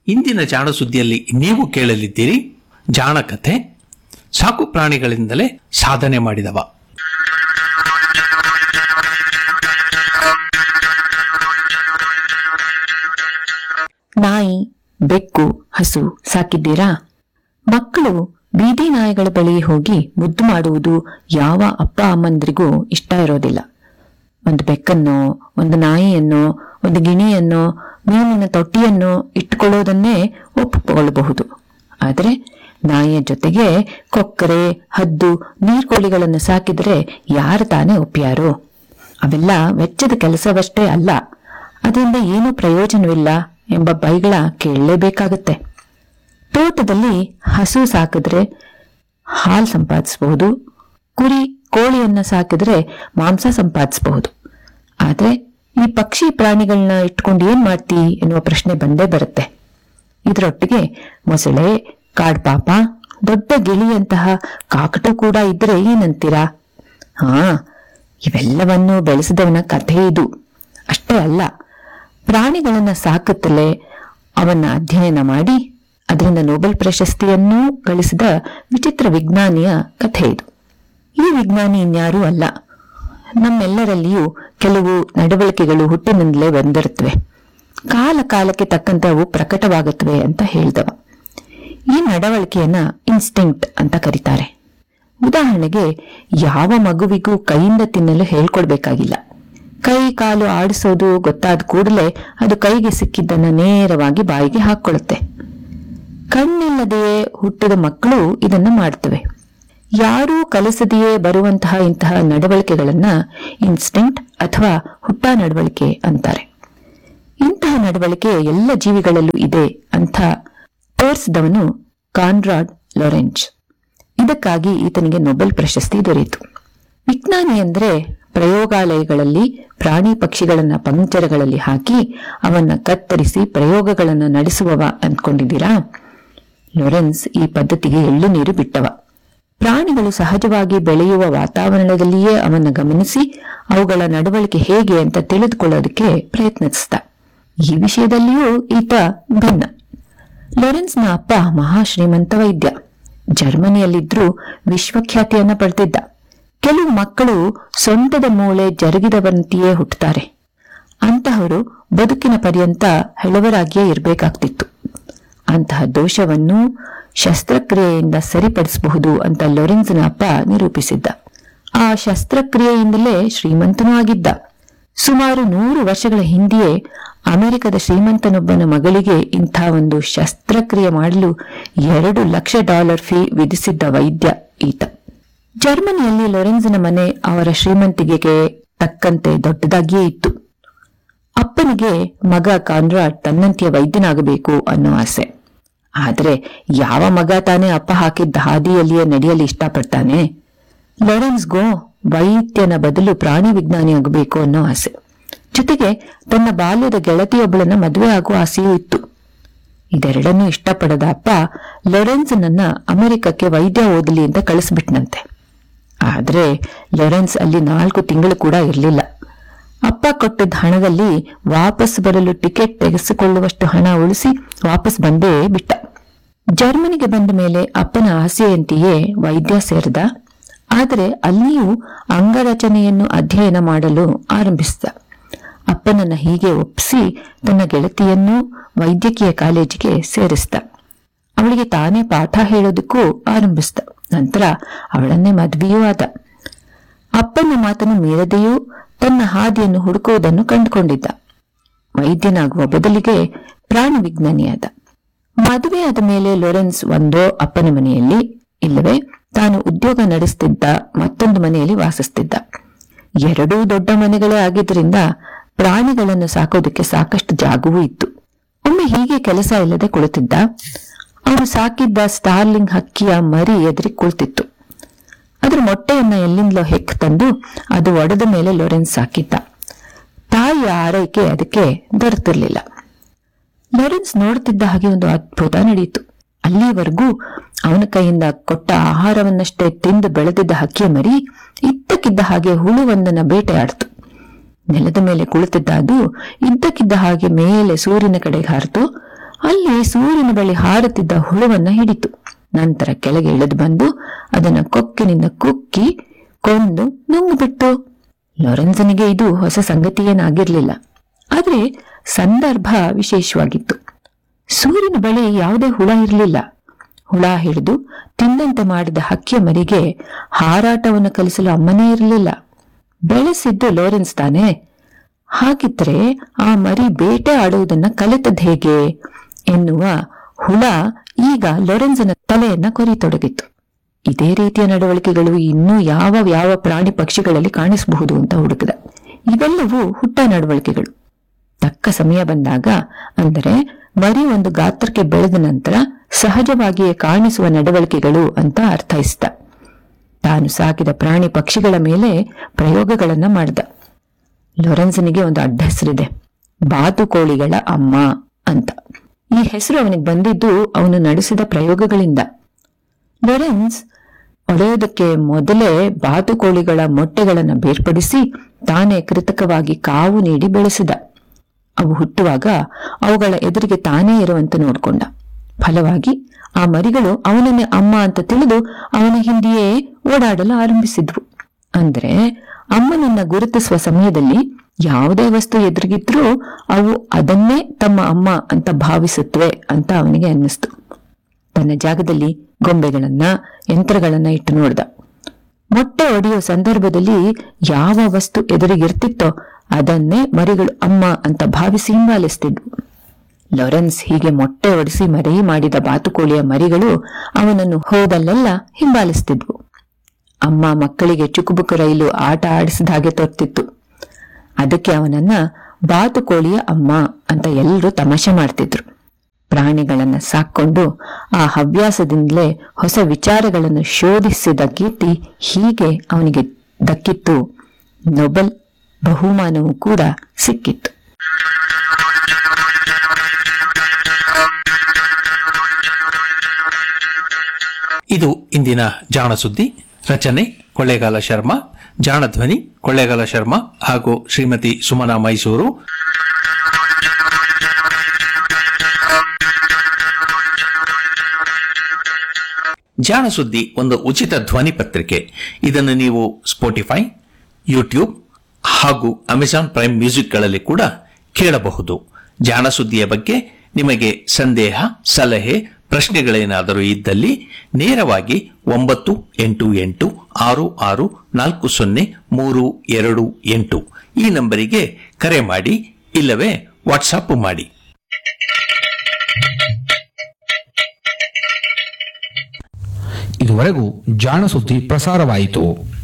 ಇಂದಿನ ಜಾಣ ಸುದ್ದಿಯಲ್ಲಿ ನೀವು ಕೇಳಲಿದ್ದೀರಿ ಜಾಣ ಕಥೆ ಸಾಕು ಪ್ರಾಣಿಗಳಿಂದಲೇ ಸಾಧನೆ ಮಾಡಿದವ ನಾಯಿ ಬೆಕ್ಕು ಹಸು ಸಾಕಿದ್ದೀರಾ ಮಕ್ಕಳು ಬೀದಿ ನಾಯಿಗಳ ಬಳಿ ಹೋಗಿ ಮುದ್ದು ಮಾಡುವುದು ಯಾವ ಅಪ್ಪ ಅಮ್ಮಂದ್ರಿಗೂ ಇಷ್ಟ ಇರೋದಿಲ್ಲ ಒಂದು ಬೆಕ್ಕನ್ನೋ ಒಂದು ನಾಯಿಯನ್ನೋ ಒಂದು ಗಿಣಿಯನ್ನೋ ಮೀನಿನ ತೊಟ್ಟಿಯನ್ನು ಇಟ್ಟುಕೊಳ್ಳೋದನ್ನೇ ಒಪ್ಪಿಕೊಳ್ಳಬಹುದು ಆದರೆ ನಾಯಿಯ ಜೊತೆಗೆ ಕೊಕ್ಕರೆ ಹದ್ದು ನೀರ್ಕೋಳಿಗಳನ್ನು ಸಾಕಿದರೆ ಯಾರು ತಾನೇ ಒಪ್ಪ್ಯಾರೋ ಅವೆಲ್ಲ ವೆಚ್ಚದ ಕೆಲಸವಷ್ಟೇ ಅಲ್ಲ ಅದರಿಂದ ಏನೂ ಪ್ರಯೋಜನವಿಲ್ಲ ಎಂಬ ಬೈಗಳ ಕೇಳಲೇಬೇಕಾಗುತ್ತೆ ತೋಟದಲ್ಲಿ ಹಸು ಸಾಕಿದ್ರೆ ಹಾಲು ಸಂಪಾದಿಸಬಹುದು ಕುರಿ ಕೋಳಿಯನ್ನ ಸಾಕಿದ್ರೆ ಮಾಂಸ ಸಂಪಾದಿಸಬಹುದು ಆದ್ರೆ ಈ ಪಕ್ಷಿ ಪ್ರಾಣಿಗಳನ್ನ ಇಟ್ಕೊಂಡು ಏನ್ ಮಾಡ್ತಿ ಎನ್ನುವ ಪ್ರಶ್ನೆ ಬಂದೇ ಬರುತ್ತೆ ಇದರೊಟ್ಟಿಗೆ ಮೊಸಳೆ ಕಾಡ್ಪಾಪ ದೊಡ್ಡ ಗಿಳಿಯಂತಹ ಕಾಕಟು ಕೂಡ ಇದ್ರೆ ಏನಂತೀರಾ ಹಾ ಇವೆಲ್ಲವನ್ನು ಬೆಳೆಸಿದವನ ಕಥೆ ಇದು ಅಷ್ಟೇ ಅಲ್ಲ ಪ್ರಾಣಿಗಳನ್ನ ಸಾಕುತ್ತಲೇ ಅವನ್ನ ಅಧ್ಯಯನ ಮಾಡಿ ಅದರಿಂದ ನೊಬೆಲ್ ಪ್ರಶಸ್ತಿಯನ್ನೂ ಗಳಿಸಿದ ವಿಚಿತ್ರ ವಿಜ್ಞಾನಿಯ ಕಥೆ ಇದು ಈ ವಿಜ್ಞಾನಿ ಇನ್ಯಾರೂ ಅಲ್ಲ ನಮ್ಮೆಲ್ಲರಲ್ಲಿಯೂ ಕೆಲವು ನಡವಳಿಕೆಗಳು ಹುಟ್ಟಿನಿಂದಲೇ ಬಂದಿರುತ್ತವೆ ಕಾಲ ಕಾಲಕ್ಕೆ ತಕ್ಕಂತೆ ಅವು ಪ್ರಕಟವಾಗುತ್ತವೆ ಅಂತ ಹೇಳ್ದವ ಈ ನಡವಳಿಕೆಯನ್ನ ಇನ್ಸ್ಟಿಂಕ್ಟ್ ಅಂತ ಕರೀತಾರೆ ಉದಾಹರಣೆಗೆ ಯಾವ ಮಗುವಿಗೂ ಕೈಯಿಂದ ತಿನ್ನಲು ಹೇಳ್ಕೊಡ್ಬೇಕಾಗಿಲ್ಲ ಕೈ ಕಾಲು ಆಡಿಸೋದು ಗೊತ್ತಾದ ಕೂಡಲೇ ಅದು ಕೈಗೆ ಸಿಕ್ಕಿದ್ದನ್ನ ನೇರವಾಗಿ ಬಾಯಿಗೆ ಹಾಕೊಳ್ಳುತ್ತೆ ಕಣ್ಣಿಲ್ಲದೆಯೇ ಹುಟ್ಟಿದ ಮಕ್ಕಳು ಇದನ್ನ ಮಾಡ್ತವೆ ಯಾರೂ ಕಲಿಸದೆಯೇ ಬರುವಂತಹ ಇಂತಹ ನಡವಳಿಕೆಗಳನ್ನ ಇನ್ಸ್ಟಿಂಕ್ಟ್ ಅಥವಾ ಹುಟ್ಟ ನಡವಳಿಕೆ ಅಂತಾರೆ ಇಂತಹ ನಡವಳಿಕೆ ಎಲ್ಲ ಜೀವಿಗಳಲ್ಲೂ ಇದೆ ಅಂತ ತೋರಿಸಿದವನು ಕಾನ್ರಾಡ್ ಲೊರೆಂಚ್ ಇದಕ್ಕಾಗಿ ಈತನಿಗೆ ನೊಬೆಲ್ ಪ್ರಶಸ್ತಿ ದೊರೆಯಿತು ವಿಜ್ಞಾನಿ ಅಂದ್ರೆ ಪ್ರಯೋಗಾಲಯಗಳಲ್ಲಿ ಪ್ರಾಣಿ ಪಕ್ಷಿಗಳನ್ನ ಪಂಜರಗಳಲ್ಲಿ ಹಾಕಿ ಅವನ್ನ ಕತ್ತರಿಸಿ ಪ್ರಯೋಗಗಳನ್ನ ನಡೆಸುವವ ಅಂದ್ಕೊಂಡಿದ್ದೀರಾ ಲೊರೆನ್ಸ್ ಈ ಪದ್ಧತಿಗೆ ಎಳ್ಳು ನೀರು ಬಿಟ್ಟವ ಪ್ರಾಣಿಗಳು ಸಹಜವಾಗಿ ಬೆಳೆಯುವ ವಾತಾವರಣದಲ್ಲಿಯೇ ಅವನ್ನ ಗಮನಿಸಿ ಅವುಗಳ ನಡವಳಿಕೆ ಹೇಗೆ ಅಂತ ತಿಳಿದುಕೊಳ್ಳೋದಕ್ಕೆ ಪ್ರಯತ್ನಿಸಿದ ಈ ವಿಷಯದಲ್ಲಿಯೂ ಈತ ಭಿನ್ನ ಲೊರೆನ್ಸ್ನ ಅಪ್ಪ ಮಹಾ ಶ್ರೀಮಂತ ವೈದ್ಯ ಜರ್ಮನಿಯಲ್ಲಿದ್ರೂ ವಿಶ್ವಖ್ಯಾತಿಯನ್ನ ಪಡೆದಿದ್ದ ಕೆಲವು ಮಕ್ಕಳು ಸೊಂಟದ ಮೂಳೆ ಜರುಗಿದವಂತೆಯೇ ಹುಟ್ಟುತ್ತಾರೆ ಅಂತಹವರು ಬದುಕಿನ ಪರ್ಯಂತ ಹೆಳವರಾಗಿಯೇ ಇರಬೇಕಾಗ್ತಿತ್ತು ಅಂತಹ ದೋಷವನ್ನು ಶಸ್ತ್ರಕ್ರಿಯೆಯಿಂದ ಸರಿಪಡಿಸಬಹುದು ಅಂತ ಲೊರೆನ್ಸ್ನ ಅಪ್ಪ ನಿರೂಪಿಸಿದ್ದ ಆ ಶಸ್ತ್ರಕ್ರಿಯೆಯಿಂದಲೇ ಶ್ರೀಮಂತನೂ ಆಗಿದ್ದ ಸುಮಾರು ನೂರು ವರ್ಷಗಳ ಹಿಂದೆಯೇ ಅಮೆರಿಕದ ಶ್ರೀಮಂತನೊಬ್ಬನ ಮಗಳಿಗೆ ಇಂಥ ಒಂದು ಶಸ್ತ್ರಕ್ರಿಯೆ ಮಾಡಲು ಎರಡು ಲಕ್ಷ ಡಾಲರ್ ಫೀ ವಿಧಿಸಿದ್ದ ವೈದ್ಯ ಈತ ಜರ್ಮನಿಯಲ್ಲಿ ಲೊರೆನ್ಸ್ನ ಮನೆ ಅವರ ಶ್ರೀಮಂತಿಗೆಗೆ ತಕ್ಕಂತೆ ದೊಡ್ಡದಾಗಿಯೇ ಇತ್ತು ಅಪ್ಪನಿಗೆ ಮಗ ಕಾನ್ರಾಡ್ ತನ್ನಂತೆಯ ವೈದ್ಯನಾಗಬೇಕು ಅನ್ನೋ ಆಸೆ ಆದ್ರೆ ಯಾವ ಮಗ ತಾನೇ ಅಪ್ಪ ಹಾಕಿದ್ದ ಹಾದಿಯಲ್ಲಿಯೇ ನಡೆಯಲು ಇಷ್ಟಪಡ್ತಾನೆ ಲೊರೆನ್ಸ್ಗೋ ವೈದ್ಯನ ಬದಲು ಪ್ರಾಣಿ ವಿಜ್ಞಾನಿಯಾಗಬೇಕು ಅನ್ನೋ ಆಸೆ ಜೊತೆಗೆ ತನ್ನ ಬಾಲ್ಯದ ಗೆಳತಿಯೊಬ್ಬಳನ್ನ ಮದುವೆ ಆಗುವ ಆಸೆಯೂ ಇತ್ತು ಇದೆರಡನ್ನೂ ಇಷ್ಟಪಡದ ಅಪ್ಪ ಲೊರೆನ್ಸ್ನನ್ನ ಅಮೆರಿಕಕ್ಕೆ ವೈದ್ಯ ಓದಲಿ ಅಂತ ಕಳಿಸ್ಬಿಟ್ನಂತೆ ಆದ್ರೆ ಲೊರೆನ್ಸ್ ಅಲ್ಲಿ ನಾಲ್ಕು ತಿಂಗಳು ಕೂಡ ಇರಲಿಲ್ಲ ಅಪ್ಪ ಕೊಟ್ಟಿದ್ದ ಹಣದಲ್ಲಿ ವಾಪಸ್ ಬರಲು ಟಿಕೆಟ್ ತೆಗೆಸಿಕೊಳ್ಳುವಷ್ಟು ಹಣ ಉಳಿಸಿ ವಾಪಸ್ ಬಂದೇ ಬಿಟ್ಟ ಜರ್ಮನಿಗೆ ಬಂದ ಮೇಲೆ ಅಪ್ಪನ ಆಸೆಯಂತೆಯೇ ವೈದ್ಯ ಸೇರಿದ ಆದರೆ ಅಲ್ಲಿಯೂ ಅಂಗರಚನೆಯನ್ನು ಅಧ್ಯಯನ ಮಾಡಲು ಆರಂಭಿಸಿದ ಅಪ್ಪನನ್ನ ಹೀಗೆ ಒಪ್ಪಿಸಿ ತನ್ನ ಗೆಳತಿಯನ್ನು ವೈದ್ಯಕೀಯ ಕಾಲೇಜಿಗೆ ಸೇರಿಸಿದ ಅವಳಿಗೆ ತಾನೇ ಪಾಠ ಹೇಳೋದಕ್ಕೂ ಆರಂಭಿಸಿದ ನಂತರ ಅವಳನ್ನೇ ಮದುವೆಯೂ ಆದ ಅಪ್ಪನ ಮಾತನ್ನು ಮೀರದೆಯೂ ತನ್ನ ಹಾದಿಯನ್ನು ಹುಡುಕುವುದನ್ನು ಕಂಡುಕೊಂಡಿದ್ದ ವೈದ್ಯನಾಗುವ ಬದಲಿಗೆ ಪ್ರಾಣಿ ವಿಜ್ಞಾನಿಯಾದ ಮದುವೆಯಾದ ಮೇಲೆ ಲೊರೆನ್ಸ್ ಒಂದೋ ಅಪ್ಪನ ಮನೆಯಲ್ಲಿ ಇಲ್ಲವೇ ತಾನು ಉದ್ಯೋಗ ನಡೆಸುತ್ತಿದ್ದ ಮತ್ತೊಂದು ಮನೆಯಲ್ಲಿ ವಾಸಿಸುತ್ತಿದ್ದ ಎರಡೂ ದೊಡ್ಡ ಮನೆಗಳೇ ಆಗಿದ್ದರಿಂದ ಪ್ರಾಣಿಗಳನ್ನು ಸಾಕೋದಕ್ಕೆ ಸಾಕಷ್ಟು ಜಾಗವೂ ಇತ್ತು ಒಮ್ಮೆ ಹೀಗೆ ಕೆಲಸ ಇಲ್ಲದೆ ಕುಳಿತಿದ್ದ ಅವನು ಸಾಕಿದ್ದ ಸ್ಟಾರ್ಲಿಂಗ್ ಹಕ್ಕಿಯ ಮರಿ ಎದುರಿ ಕುಳಿತಿತ್ತು ಅದರ ಮೊಟ್ಟೆಯನ್ನ ಎಲ್ಲಿಂದಲೋ ಹೆಕ್ ತಂದು ಅದು ಒಡೆದ ಮೇಲೆ ಲೊರೆನ್ಸ್ ಸಾಕಿದ್ದ ತಾಯಿಯ ಆರೈಕೆ ಅದಕ್ಕೆ ದೊರೆತಿರ್ಲಿಲ್ಲ ಲೊರೆನ್ಸ್ ನೋಡುತ್ತಿದ್ದ ಹಾಗೆ ಒಂದು ಅದ್ಭುತ ನಡೆಯಿತು ಅಲ್ಲಿಯವರೆಗೂ ಅವನ ಕೈಯಿಂದ ಕೊಟ್ಟ ಆಹಾರವನ್ನಷ್ಟೇ ತಿಂದು ಬೆಳೆದಿದ್ದ ಹಕ್ಕಿಯ ಮರಿ ಇದ್ದಕ್ಕಿದ್ದ ಹಾಗೆ ಹುಳುವೊಂದನ್ನ ಬೇಟೆಯಾಡ್ತು ನೆಲದ ಮೇಲೆ ಕುಳಿತಿದ್ದ ಅದು ಇದ್ದಕ್ಕಿದ್ದ ಹಾಗೆ ಮೇಲೆ ಸೂರ್ಯನ ಕಡೆಗೆ ಹಾರಿತು ಅಲ್ಲಿ ಸೂರ್ಯನ ಬಳಿ ಹಾರುತ್ತಿದ್ದ ಹುಳುವನ್ನ ಹಿಡಿತು ನಂತರ ಕೆಳಗೆ ಇಳಿದು ಬಂದು ಅದನ್ನ ಕೊಕ್ಕಿನಿಂದ ಕುಕ್ಕಿ ಕೊಂದು ನುಂಗುಬಿಟ್ಟು ಲೊರೆನ್ಸನಿಗೆ ಇದು ಹೊಸ ಸಂಗತಿಯೇನಾಗಿರ್ಲಿಲ್ಲ ಆದ್ರೆ ಸಂದರ್ಭ ವಿಶೇಷವಾಗಿತ್ತು ಸೂರ್ಯನ ಬಳಿ ಯಾವುದೇ ಹುಳ ಇರಲಿಲ್ಲ ಹುಳ ಹಿಡಿದು ತಿಂದಂತೆ ಮಾಡಿದ ಹಕ್ಕಿಯ ಮರಿಗೆ ಹಾರಾಟವನ್ನು ಕಲಿಸಲು ಅಮ್ಮನೇ ಇರಲಿಲ್ಲ ಬೆಳೆಸಿದ್ದು ಲೋರೆನ್ಸ್ ತಾನೇ ಹಾಗಿದ್ರೆ ಆ ಮರಿ ಬೇಟೆ ಆಡುವುದನ್ನ ಕಲಿತದ್ ಹೇಗೆ ಎನ್ನುವ ಹುಳ ಈಗ ಲೊರೆನ್ಸನ ತಲೆಯನ್ನ ಕೊರಿತೊಡಗಿತ್ತು ಇದೇ ರೀತಿಯ ನಡವಳಿಕೆಗಳು ಇನ್ನೂ ಯಾವ ಯಾವ ಪ್ರಾಣಿ ಪಕ್ಷಿಗಳಲ್ಲಿ ಕಾಣಿಸಬಹುದು ಅಂತ ಹುಡುಕಿದ ಇವೆಲ್ಲವೂ ಹುಟ್ಟ ನಡವಳಿಕೆಗಳು ತಕ್ಕ ಸಮಯ ಬಂದಾಗ ಅಂದರೆ ಮರಿ ಒಂದು ಗಾತ್ರಕ್ಕೆ ಬೆಳೆದ ನಂತರ ಸಹಜವಾಗಿಯೇ ಕಾಣಿಸುವ ನಡವಳಿಕೆಗಳು ಅಂತ ಅರ್ಥೈಸಿದ ತಾನು ಸಾಕಿದ ಪ್ರಾಣಿ ಪಕ್ಷಿಗಳ ಮೇಲೆ ಪ್ರಯೋಗಗಳನ್ನ ಮಾಡಿದ ಲೊರೆನ್ಸನಿಗೆ ಒಂದು ಅಡ್ಡ ಹೆಸರಿದೆ ಬಾತುಕೋಳಿಗಳ ಅಮ್ಮ ಅಂತ ಈ ಹೆಸರು ಅವನಿಗೆ ಬಂದಿದ್ದು ಅವನು ನಡೆಸಿದ ಪ್ರಯೋಗಗಳಿಂದ ಲೊರೆನ್ಸ್ ಒಡೆಯೋದಕ್ಕೆ ಮೊದಲೇ ಬಾತುಕೋಳಿಗಳ ಮೊಟ್ಟೆಗಳನ್ನ ಬೇರ್ಪಡಿಸಿ ತಾನೇ ಕೃತಕವಾಗಿ ಕಾವು ನೀಡಿ ಬೆಳೆಸಿದ ಅವು ಹುಟ್ಟುವಾಗ ಅವುಗಳ ಎದುರಿಗೆ ತಾನೇ ಇರುವಂತೆ ನೋಡ್ಕೊಂಡ ಫಲವಾಗಿ ಆ ಮರಿಗಳು ಅವನನ್ನೇ ಅಮ್ಮ ಅಂತ ತಿಳಿದು ಅವನ ಹಿಂದೆಯೇ ಓಡಾಡಲು ಆರಂಭಿಸಿದ್ವು ಅಂದ್ರೆ ಅಮ್ಮನನ್ನ ಗುರುತಿಸುವ ಸಮಯದಲ್ಲಿ ಯಾವುದೇ ವಸ್ತು ಎದುರಿಗಿದ್ರೂ ಅವು ಅದನ್ನೇ ತಮ್ಮ ಅಮ್ಮ ಅಂತ ಭಾವಿಸುತ್ತವೆ ಅಂತ ಅವನಿಗೆ ಅನ್ನಿಸ್ತು ತನ್ನ ಜಾಗದಲ್ಲಿ ಗೊಂಬೆಗಳನ್ನ ಯಂತ್ರಗಳನ್ನ ಇಟ್ಟು ನೋಡ್ದ ಮೊಟ್ಟೆ ಒಡೆಯುವ ಸಂದರ್ಭದಲ್ಲಿ ಯಾವ ವಸ್ತು ಎದುರಿಗಿರ್ತಿತ್ತೋ ಅದನ್ನೇ ಮರಿಗಳು ಅಮ್ಮ ಅಂತ ಭಾವಿಸಿ ಹಿಂಬಾಲಿಸ್ತಿದ್ವು ಲಾರೆನ್ಸ್ ಹೀಗೆ ಮೊಟ್ಟೆ ಒಡಿಸಿ ಮರಿ ಮಾಡಿದ ಬಾತುಕೋಳಿಯ ಮರಿಗಳು ಅವನನ್ನು ಹೋದಲ್ಲೆಲ್ಲ ಹಿಂಬಾಲಿಸ್ತಿದ್ವು ಅಮ್ಮ ಮಕ್ಕಳಿಗೆ ಚುಕುಬುಕು ರೈಲು ಆಟ ಆಡಿಸಿದ ಹಾಗೆ ತೋರ್ತಿತ್ತು ಅದಕ್ಕೆ ಅವನನ್ನ ಬಾತುಕೋಳಿಯ ಅಮ್ಮ ಅಂತ ಎಲ್ಲರೂ ತಮಾಷೆ ಮಾಡ್ತಿದ್ರು ಪ್ರಾಣಿಗಳನ್ನ ಸಾಕೊಂಡು ಆ ಹವ್ಯಾಸದಿಂದಲೇ ಹೊಸ ವಿಚಾರಗಳನ್ನು ಶೋಧಿಸಿದ ಕೀರ್ತಿ ಹೀಗೆ ಅವನಿಗೆ ದಕ್ಕಿತ್ತು ನೊಬೆಲ್ ಬಹುಮಾನವೂ ಕೂಡ ಸಿಕ್ಕಿತ್ತು ಇದು ಇಂದಿನ ಜಾಣ ಸುದ್ದಿ ರಚನೆ ಕೊಳ್ಳೇಗಾಲ ಶರ್ಮಾ ಜಾಣ ಧ್ವನಿ ಕೊಳ್ಳೇಗಾಲ ಶರ್ಮಾ ಹಾಗೂ ಶ್ರೀಮತಿ ಸುಮನಾ ಮೈಸೂರು ಜಾಣ ಸುದ್ದಿ ಒಂದು ಉಚಿತ ಧ್ವನಿ ಪತ್ರಿಕೆ ಇದನ್ನು ನೀವು ಸ್ಪೋಟಿಫೈ ಯೂಟ್ಯೂಬ್ ಹಾಗೂ ಅಮೆಜಾನ್ ಪ್ರೈಮ್ ಮ್ಯೂಸಿಕ್ಗಳಲ್ಲಿ ಕೂಡ ಕೇಳಬಹುದು ಜಾಣ ಸುದ್ದಿಯ ಬಗ್ಗೆ ನಿಮಗೆ ಸಂದೇಹ ಸಲಹೆ ಪ್ರಶ್ನೆಗಳೇನಾದರೂ ಇದ್ದಲ್ಲಿ ನೇರವಾಗಿ ಒಂಬತ್ತು ಎಂಟು ಎಂಟು ಆರು ಆರು ನಾಲ್ಕು ಸೊನ್ನೆ ಮೂರು ಎರಡು ಎಂಟು ಈ ನಂಬರಿಗೆ ಕರೆ ಮಾಡಿ ಇಲ್ಲವೇ ವಾಟ್ಸಾಪ್ ಮಾಡಿ ಇದುವರೆಗೂ ಜಾಣ ಸುದ್ದಿ ಪ್ರಸಾರವಾಯಿತು